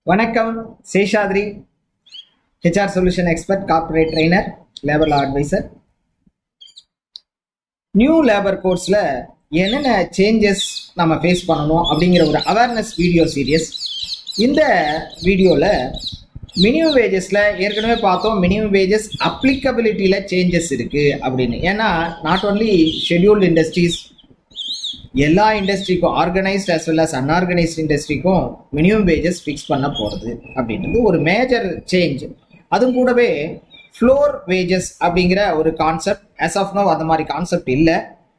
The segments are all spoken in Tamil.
வணக்கம் Seshadri HR solution expert corporate trainer labour law advisor new labour கோர்ஸில் என்னென்ன சேஞ்சஸ் நம்ம ஃபேஸ் பண்ணணும் அப்படிங்கிற ஒரு அவேர்னஸ் வீடியோ சீரியஸ் இந்த வீடியோவில் மினிமம் வேஜஸில் ஏற்கனவே பார்த்தோம் மினிமம் வேஜஸ் அப்ளிகபிலிட்டியில் சேஞ்சஸ் இருக்குது அப்படின்னு ஏன்னா நாட் ஓன்லி ஷெட்யூல்டு இண்டஸ்ட்ரீஸ் எல்லா இண்டஸ்ட்ரிக்கும் organised as well as unorganised இண்டஸ்ட்ரிக்கும் மினிமம் வேஜஸ் ஃபிக்ஸ் பண்ண போகிறது அப்படின்றது ஒரு மேஜர் சேஞ்ச் அதுவும் கூடவே ஃப்ளோர் வேஜஸ் அப்படிங்கிற ஒரு கான்செப்ட் as ஆஃப் நோ அந்த மாதிரி கான்செப்ட் இல்லை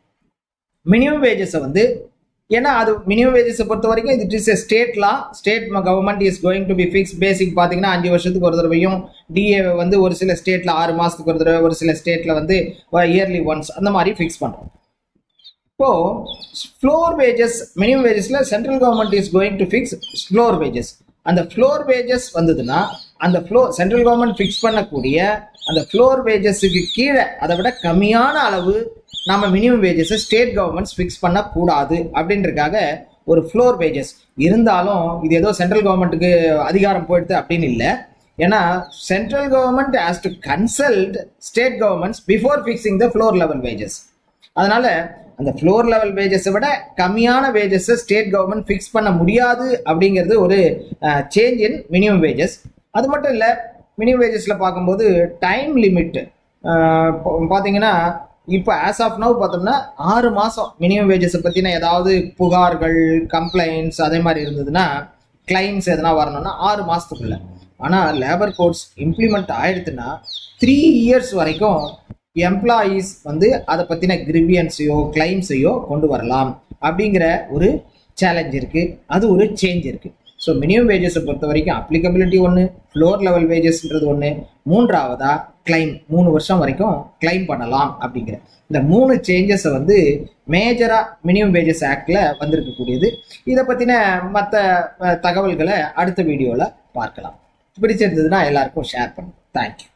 மினிமம் வேஜஸை வந்து ஏன்னா அது மினிமம் வேஜஸை பொறுத்த வரைக்கும் இது is a state law state government is going to be fix basic பார்த்தீங்கன்னா அஞ்சு வருஷத்துக்கு ஒரு தடவையும் டிஏ வந்து ஒரு சில ஸ்டேட்டில் ஆறு மாதத்துக்கு ஒரு தடவை ஒரு சில ஸ்டேட்டில் வந்து இயர்லி ஒன்ஸ் அந்த மாதிரி ஃபிக்ஸ் பண்ணுறோம் இப்போ ஃப்ளோர் வேஜஸ் மினிமம் வேஜஸ்ல central government is going to fix floor wages அந்த ஃப்ளோர் வேஜஸ் வந்ததுன்னா அந்த ஃப்ளோ சென்ட்ரல் கவர்மெண்ட் ஃபிக்ஸ் பண்ணக்கூடிய அந்த ஃப்ளோர் வேஜஸுக்கு கீழே அதை விட கம்மியான அளவு நம்ம மினிமம் வேஜஸை ஸ்டேட் கவர்மெண்ட்ஸ் ஃபிக்ஸ் பண்ணக்கூடாது அப்படின்றதுக்காக ஒரு ஃப்ளோர் வேஜஸ் இருந்தாலும் இது ஏதோ சென்ட்ரல் கவர்மெண்ட்டுக்கு அதிகாரம் போயிடுது அப்படின்னு இல்லை ஏன்னா central government has to consult state governments before fixing the floor level wages அதனால அந்த ஃப்ளோர் லெவல் வேஜஸை விட கம்மியான வேஜஸை ஸ்டேட் கவர்மெண்ட் ஃபிக்ஸ் பண்ண முடியாது அப்படிங்கிறது ஒரு சேஞ்ச் இன் மினிமம் வேஜஸ் அது மட்டும் இல்லை மினிமம் வேஜஸில் பார்க்கும்போது டைம் லிமிட் பார்த்தீங்கன்னா இப்போ ஆஸ் ஆஃப் நவ் பார்த்தோம்னா ஆறு மாதம் மினிமம் வேஜஸை பற்றின ஏதாவது புகார்கள் கம்ப்ளைண்ட்ஸ் அதே மாதிரி இருந்ததுன்னா கிளைம்ஸ் எதனா வரணும்னா ஆறு மாதத்துக்குள்ள ஆனால் லேபர் கோட்ஸ் இம்ப்ளிமெண்ட் ஆயிடுத்துன்னா த்ரீ இயர்ஸ் வரைக்கும் எம்ப்ளாயீஸ் வந்து அதை பற்றின கிரிவியன்ஸையோ கிளைம்ஸையோ கொண்டு வரலாம் அப்படிங்கிற ஒரு சேலஞ்ச் இருக்குது அது ஒரு சேஞ்ச் இருக்குது ஸோ மினிமம் வேஜஸை பொறுத்த வரைக்கும் அப்ளிகபிலிட்டி ஒன்று ஃப்ளோர் லெவல் வேஜஸ்ன்றது ஒன்று மூன்றாவதா கிளைம் மூணு வருஷம் வரைக்கும் கிளைம் பண்ணலாம் அப்படிங்கிற இந்த மூணு சேஞ்சஸை வந்து மேஜராக மினிமம் வேஜஸ் ஆக்டில் வந்திருக்கக்கூடியது இதை பற்றின மற்ற தகவல்களை அடுத்த வீடியோவில் பார்க்கலாம் பிடிச்சிருந்ததுன்னா எல்லாருக்கும் ஷேர் பண்ணுங்க தேங்க்யூ